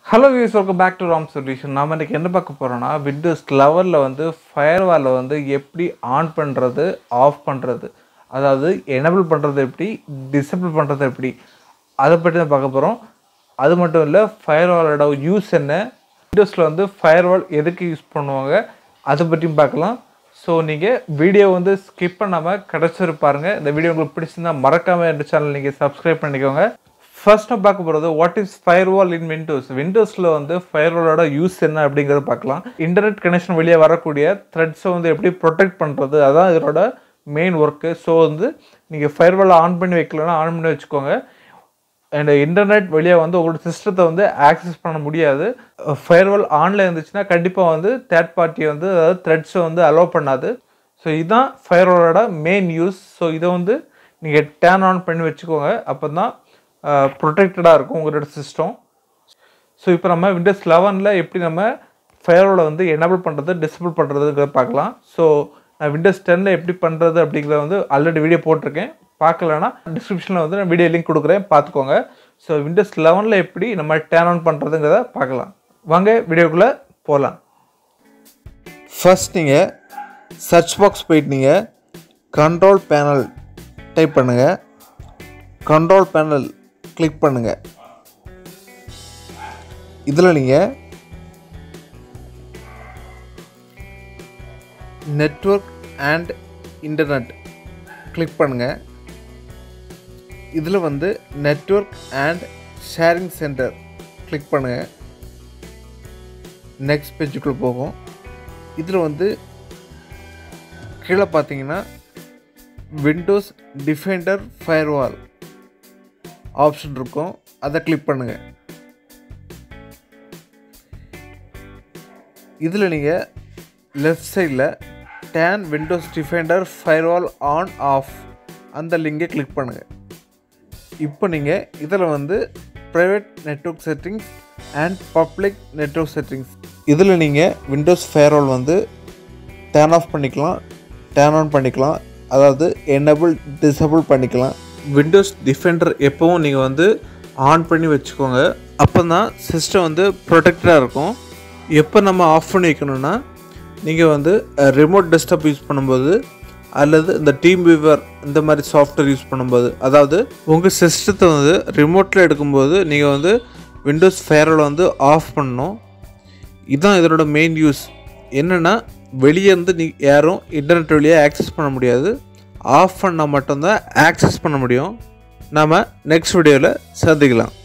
hello views welcome back to Ram solution நாம இன்றைக்கி என்ன பார்க்க போகிறோம்னா விண்டோஸ் லெவலில் வந்து ஃபயர்வாலை வந்து எப்படி ஆன் பண்ணுறது ஆஃப் பண்ணுறது அதாவது எனபிள் பண்ணுறது எப்படி டிசபிள் பண்ணுறது எப்படி அதை பற்றி தான் பார்க்க போகிறோம் அது மட்டும் இல்லை ஃபயர்வாலோட யூஸ் என்ன விண்டோஸில் வந்து ஃபயர்வால் எதுக்கு யூஸ் பண்ணுவாங்க அதை பற்றியும் பார்க்கலாம் ஸோ நீங்கள் வீடியோ வந்து ஸ்கிப் பண்ணாமல் கடைசி பாருங்கள் இந்த வீடியோ உங்களுக்கு பிடிச்சிருந்தா மறக்காமல் இந்த சேனல் நீங்கள் சப்ஸ்கிரைப் பண்ணிக்கோங்க ஃபர்ஸ்ட் நம்ம பார்க்க போகிறது what is firewall in Windows விண்டோஸில் வந்து ஃபயர்வாலோட யூஸ் என்ன அப்படிங்கிறத பார்க்கலாம் இன்டர்நெட் கனெக்ஷன் வழியாக வரக்கூடிய த்ரெட்ஸை வந்து எப்படி ப்ரொடெக்ட் பண்ணுறது அதான் இதோட மெயின் ஒர்க்கு ஸோ வந்து நீங்கள் ஃபயர்வாலை ஆன் பண்ணி வைக்கலன்னா ஆன் பண்ணி வச்சுக்கோங்க அண்ட் இன்டர்நெட் வழியாக வந்து உங்களோட சிஸ்டத்தை வந்து ஆக்சஸ் பண்ண முடியாது ஃபயர்வால் ஆனில் இருந்துச்சுன்னா கண்டிப்பாக வந்து தேர்ட் பார்ட்டி வந்து அதாவது த்ரெட்ஸை வந்து அலோவ் பண்ணாது ஸோ இதுதான் ஃபயர்வாலோட மெயின் யூஸ் ஸோ இதை வந்து நீங்கள் டேர்ன் ஆன் பண்ணி வச்சுக்கோங்க அப்போ தான் ப்ரொடெக்டடாக இருக்கும் உங்களோட சிஸ்டம் ஸோ இப்போ நம்ம விண்டோஸ் லெவனில் எப்படி நம்ம ஃபயர்வாலை வந்து எனபிள் பண்ணுறது டிசபிள் பண்ணுறதுங்கிறத பார்க்கலாம் ஸோ நான் விண்டோஸ் டென்னில் எப்படி பண்ணுறது அப்படிங்கிறத வந்து ஆல்ரெடி வீடியோ போட்டிருக்கேன் பார்க்கலன்னா டிஸ்கிரிப்ஷனில் வந்து நான் வீடியோ லிங்க் கொடுக்குறேன் பார்த்துக்கோங்க ஸோ விண்டோஸ் லெவனில் எப்படி நம்ம டேர்ன் ஆன் பண்ணுறதுங்கிறத பார்க்கலாம் வாங்க வீடியோக்குள்ளே போகலாம் ஃபர்ஸ்ட் நீங்கள் சர்ச் பாக்ஸ் போயிட்டு நீங்கள் கண்ட்ரோல் பேனல் டைப் பண்ணுங்கள் கண்ட்ரோல் பேனல் கிளிக் பண்ணுங்கள் இதில் நீங்கள் நெட்வொர்க் அண்ட் இன்டர்நெட் கிளிக் பண்ணுங்கள் இதில் வந்து network and sharing center click பண்ணுங்கள் நெக்ஸ்ட் பேஜுக்குள்ளே போகும் இதில் வந்து கீழே பார்த்தீங்கன்னா விண்டோஸ் டிஃபெண்டர் ஃபயர்வால் ஆப்ஷன் இருக்கும் அதை கிளிக் பண்ணுங்கள் இதில் நீங்கள் லெஃப்ட் சைடில் then Windows Defender firewall on off அந்த லிங்கை கிளிக் பண்ணுங்கள் இப்போ நீங்கள் இதில் வந்து private network settings and public network settings இதில் நீங்கள் விண்டோஸ் ஃபயர்வால் வந்து டேர்ன் ஆஃப் பண்ணிக்கலாம் டேர்ன் ஆன் பண்ணிக்கலாம் அதாவது எனபிள் டிசபிள் பண்ணிக்கலாம் விண்டோஸ் டிஃபெண்டர் எப்போவும் நீங்கள் வந்து ஆன் பண்ணி வச்சுக்கோங்க அப்போ தான் சிஸ்டம் வந்து ப்ரொடெக்டடாக இருக்கும் எப்போ நம்ம ஆஃப் பண்ணி வைக்கணும்னா நீங்கள் வந்து ரிமோட் டெஸ்க்டாப் யூஸ் பண்ணும்போது அல்லது இந்த டீம் வியூவர் இந்த மாதிரி சாஃப்ட்வேர் யூஸ் பண்ணும்போது அதாவது உங்கள் சிஸ்டத்தை வந்து ரிமோட்டில் எடுக்கும்போது நீங்கள் வந்து விண்டோஸ் ஃபயரோட வந்து ஆஃப் பண்ணணும் இதுதான் இதனோட மெயின் யூஸ் என்னென்னா வெளியே இருந்து நீ யாரும் இன்டர்நெட் வழியாக ஆக்சஸ் பண்ண முடியாது ஆஃப் பண்ணால் மட்டும்தான் ஆக்சஸ் பண்ண முடியும் நாம் நெக்ஸ்ட் வீடியோவில் சந்திக்கலாம்